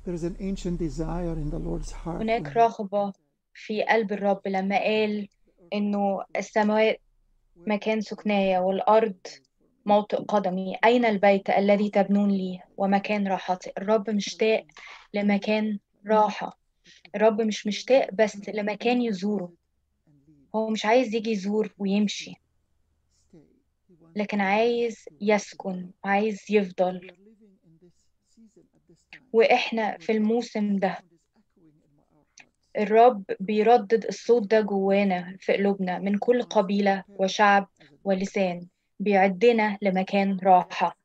There is an ancient desire in the Lord's heart. هناك when- رغبة في قلب الرب لما قال إنه السماوات مكان سكنايا والأرض موطئ قدمي أين البيت الذي تبنون لي ومكان راحتي الرب مشتاق لمكان راحة الرب مش مشتاق بس لمكان يزوره هو مش عايز يجي يزور ويمشي لكن عايز يسكن وعايز يفضل وإحنا في الموسم ده الرب بيردد الصوت ده جوانا في قلوبنا من كل قبيلة وشعب ولسان بيعدنا لمكان راحة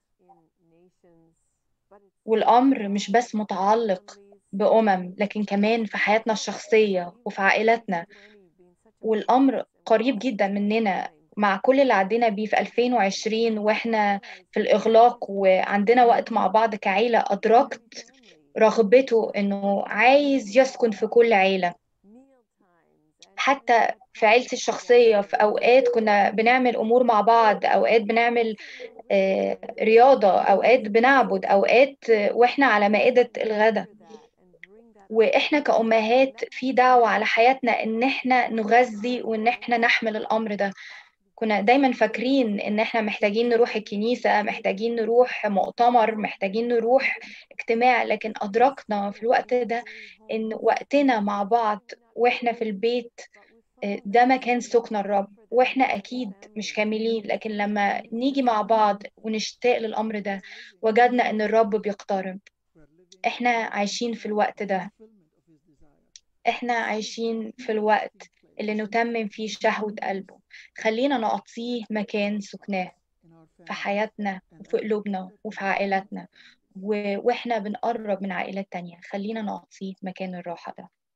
والأمر مش بس متعلق بأمم لكن كمان في حياتنا الشخصية وفي عائلاتنا والأمر قريب جدا مننا مع كل اللي عدينا بيه في 2020 وإحنا في الإغلاق وعندنا وقت مع بعض كعيلة أدركت رغبته إنه عايز يسكن في كل عيلة حتى في عيلتي الشخصية في أوقات كنا بنعمل أمور مع بعض أوقات بنعمل آه، رياضة أوقات بنعبد أوقات آه، وإحنا على مائدة الغداء وإحنا كأمهات في دعوة على حياتنا إن إحنا نغذي وإن إحنا نحمل الأمر ده كنا دايما فاكرين إن إحنا محتاجين نروح الكنيسة محتاجين نروح مؤتمر محتاجين نروح اجتماع لكن أدركنا في الوقت ده إن وقتنا مع بعض وإحنا في البيت آه، ده مكان سكن الرب واحنا اكيد مش كاملين لكن لما نيجي مع بعض ونشتاق للامر ده وجدنا ان الرب بيقترب احنا عايشين في الوقت ده احنا عايشين في الوقت اللي نتمم فيه شهوة قلبه خلينا نعطيه مكان سكناه في حياتنا وفي قلوبنا وفي عائلاتنا و... واحنا بنقرب من عائلات تانية خلينا نعطيه مكان الراحة ده